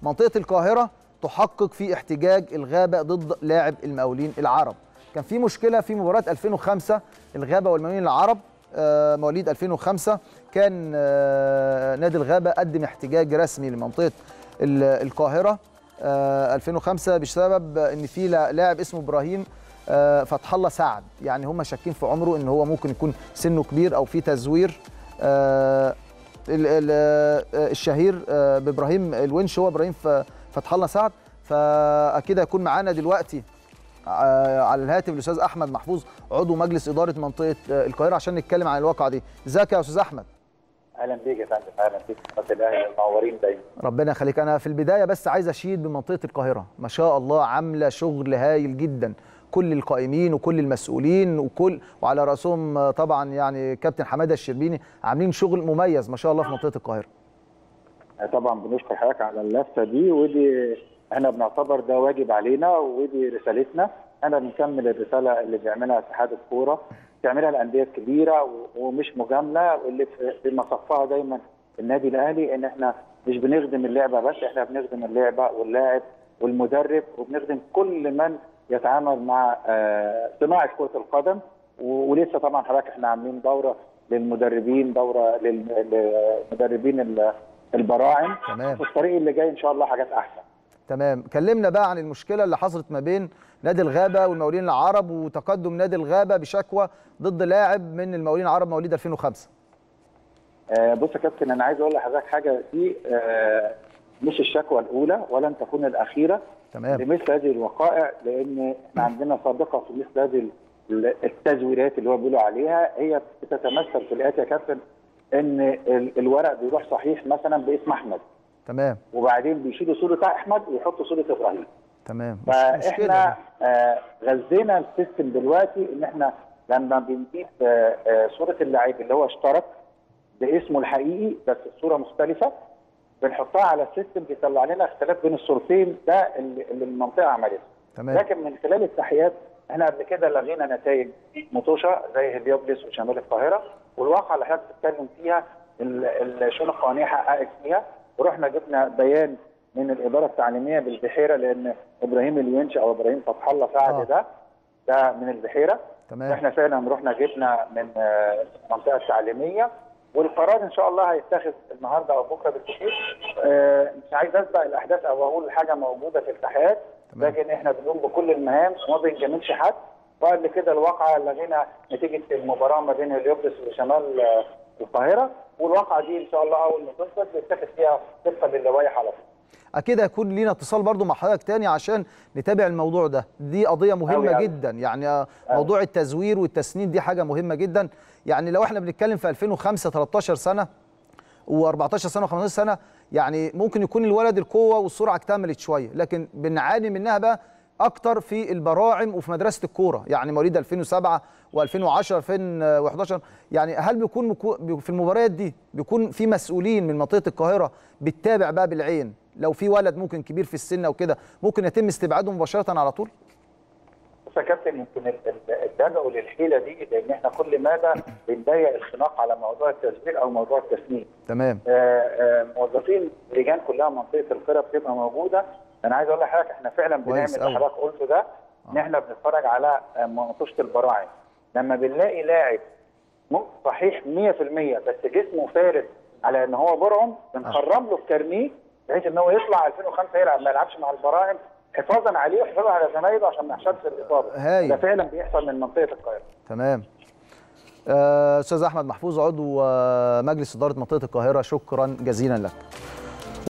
منطقه القاهره تحقق في احتجاج الغابه ضد لاعب المقاولين العرب كان في مشكله في مباراه 2005 الغابه والمقاولين العرب آه، مواليد 2005 كان آه، نادي الغابه قدم احتجاج رسمي لمنطقه ال- القاهره آه، 2005 بسبب ان في لا- لاعب اسمه ابراهيم آه، فتح الله سعد يعني هم شاكين في عمره ان هو ممكن يكون سنه كبير او في تزوير آه، ال- ال- آه، الشهير آه، بابراهيم الونش هو ابراهيم ف- فتح الله سعد فاكيد هيكون معانا دلوقتي آه، على الهاتف الاستاذ احمد محفوظ عضو مجلس اداره منطقه آه، القاهره عشان نتكلم عن الواقعه دي ازيك يا استاذ احمد اهلا بيك يا فندم اهلا بيك قناه الاهلي المنورين دايما ربنا يخليك انا في البدايه بس عايز اشيد بمنطقه القاهره ما شاء الله عامله شغل هايل جدا كل القائمين وكل المسؤولين وكل وعلى راسهم آه، طبعا يعني كابتن حماده الشربيني عاملين شغل مميز ما شاء الله في منطقه القاهره طبعا بنشكر حضرتك على اللفه دي ودي احنا بنعتبر ده واجب علينا ودي رسالتنا انا بنكمل الرساله اللي بيعملها اتحاد الكوره بتعملها الانديه الكبيره و- ومش مجامله واللي في- في مصفها دايما النادي الاهلي ان احنا مش بنخدم اللعبه بس احنا بنخدم اللعبه واللاعب والمدرب وبنخدم كل من يتعامل مع آه، صناعه كره القدم و- ولسه طبعا حضرتك احنا عاملين دوره للمدربين دوره لل- للمدربين ال- البراعم تمام في الطريق اللي جاي ان شاء الله حاجات احسن تمام كلمنا بقى عن المشكله اللي حصلت ما بين نادي الغابه والمقاولين العرب وتقدم نادي الغابه بشكوى ضد لاعب من المقاولين العرب مواليد 2005 آه، بص يا كابتن انا عايز اقول لحضرتك حاجه دي آه، مش الشكوى الاولى ولن تكون الاخيره تمام لمثل هذه الوقائع لان احنا عندنا سابقه في مثل هذه ال- التزويرات اللي هو بيقولوا عليها هي بتتمثل في الاتي يا كابتن ان ال- الورق بيروح صحيح مثلا باسم احمد تمام وبعدين بيشيلوا صوره احمد ويحطوا صوره ابراهيم تمام مش مش كده فاحنا آه، غذينا السيستم دلوقتي ان احنا لما بنجيب آه، آه، صوره اللعيب اللي هو اشترك باسمه الحقيقي بس الصوره مختلفه بنحطها على السيستم بيطلع لنا اختلاف بين الصورتين ده اللي اللي المنطقه عملته تمام لكن من خلال التحيات احنا قبل كده لغينا نتائج مطوشه زي هليوبلس وشمال القاهره والواقعه اللي حضرتك بتتكلم فيها ال- الشؤون القانونيه حققت فيها ورحنا جبنا بيان من الاداره التعليميه بالبحيره لان ابراهيم الونش او ابراهيم فتح الله سعد آه. ده ده من البحيره تمام احنا فعلا رحنا جبنا من آه، المنطقه التعليميه والقرار ان شاء الله هيتخذ النهارده او بكره بالكثير آه، مش عايز اسبق الاحداث او اقول حاجه موجوده في التحقيقات تمام. لكن احنا بنقوم بكل المهام وما بنجاملش حد وقبل كده الواقعه لغينا نتيجه المباراه ما بين اليوبلس وشمال آه، القاهره والواقعه دي ان شاء الله اول ما تثبت بيتخذ فيها طبقا للوائح على طول اكيد هيكون لينا اتصال برضو مع حضرتك تاني عشان نتابع الموضوع ده دي قضيه مهمه أوي أوي. جدا يعني آه، موضوع التزوير والتسنيد دي حاجه مهمه جدا يعني لو احنا بنتكلم في 2005 13 سنه و14 سنه و15 سنه يعني ممكن يكون الولد القوه والسرعه اكتملت شويه لكن بنعاني منها بقى اكتر في البراعم وفي مدرسه الكوره يعني مواليد 2007 و2010 2011 يعني هل بيكون مكو- في المباريات دي بيكون في مسؤولين من منطقه القاهره بتتابع بقى بالعين لو في ولد ممكن كبير في السن او كده ممكن يتم استبعاده مباشره على طول بص يا كابتن يمكن ال- ال- اللجأوا للحيله دي لان احنا كل مدى بنضيق الخناق على موضوع التسجيل او موضوع التسنيد. تمام آه، آه، موظفين لجان كلها منطقه القرى بتبقى موجوده انا عايز اقول لحضرتك احنا فعلا بنعمل كويس اللي أوي. حضرتك قلته ده ان احنا بنتفرج على آه، منطقه البراعم لما بنلاقي لاعب م- صحيح 100% بس جسمه فارد على ان هو برعم بنخرم له الكارنيه بحيث ان هو يطلع 2005 يلعب ما يلعبش مع البراعم حفاظا عليه وحفاظا على زمايله عشان ما يحصلش الاصابه هايل. ده فعلا بيحصل من منطقه القاهره تمام آه، استاذ احمد محفوظ عضو آه، مجلس اداره منطقه القاهره شكرا جزيلا لك